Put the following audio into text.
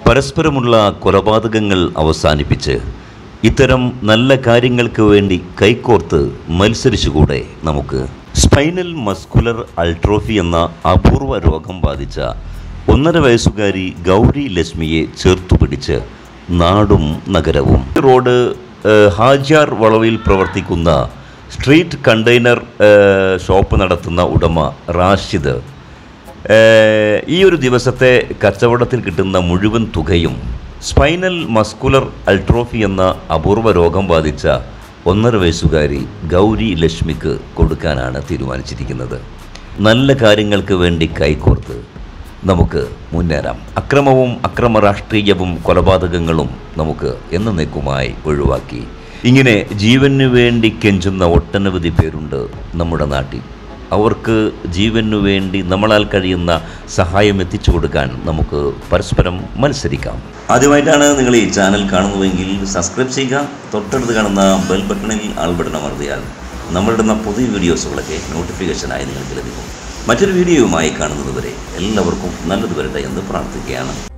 പരസ്പരമുള്ള കൊലപാതകങ്ങൾ അവസാനിപ്പിച്ച് ഇത്തരം നല്ല കാര്യങ്ങൾക്ക് വേണ്ടി കൈകോർത്ത് മത്സരിച്ചുകൂടെ നമുക്ക് സ്പൈനൽ മസ്കുലർ അൾട്രോഫി എന്ന അപൂർവ രോഗം ബാധിച്ച ഒന്നര വയസ്സുകാരി ഗൗരി ലക്ഷ്മിയെ ചേർത്തുപിടിച്ച് നാടും നഗരവും റോഡ് ഏഹ്, ഹാജിയാർ വളവിൽ പ്രവർത്തിക്കുന്ന സ്ട്രീറ്റ് കണ്ടെയ്നർ ഏഹ്, ഷോപ്പ് നടത്തുന്ന ഉടമ റാഷിദ് ഏഹ്, ഈ ഒരു ദിവസത്തെ കച്ചവടത്തിൽ കിട്ടുന്ന മുഴുവൻ തുകയും സ്പൈനൽ മസ്കുലർ അൾട്രോഫി എന്ന അപൂർവ രോഗം ബാധിച്ച ഒന്നര വയസ്സുകാരി ഗൗരി ലക്ഷ്മിക്ക് കൊടുക്കാനാണ് തീരുമാനിച്ചിരിക്കുന്നത് നല്ല കാര്യങ്ങൾക്ക് വേണ്ടി കൈകോർത്ത് നമുക്ക് മുന്നേറാം അക്രമവും അക്രമ രാഷ്ട്രീയവും കൊലപാതകങ്ങളും നമുക്ക് എന്നേക്കുമായി ഒഴിവാക്കി ഇങ്ങനെ ജീവന് വേണ്ടി കെഞ്ചുന്ന ഒട്ടനവധി പേരുണ്ട് നമ്മുടെ നാട്ടിൽ അവർക്ക് ജീവനു വേണ്ടി നമ്മളാൽ കഴിയുന്ന സഹായം എത്തിച്ചു കൊടുക്കാൻ നമുക്ക് പരസ്പരം മത്സരിക്കാം ആദ്യമായിട്ടാണ് നിങ്ങൾ ഈ ചാനൽ കാണുന്നതെങ്കിൽ സബ്സ്ക്രൈബ് ചെയ്യുക തൊട്ടടുത്ത് കാണുന്ന ബെൽ ബട്ടണിൽ ആൾ ബട്ടൺ അമർത്തിയാൽ നമ്മളിടുന്ന പുതിയ വീഡിയോസുകളൊക്കെ നോട്ടിഫിക്കേഷനായി നിങ്ങൾക്ക് ലഭിക്കും മറ്റൊരു വീഡിയോയുമായി കാണുന്നത് വരെ എല്ലാവർക്കും നല്ലത് വരട്ടെ എന്ന് പ്രാർത്ഥിക്കുകയാണ്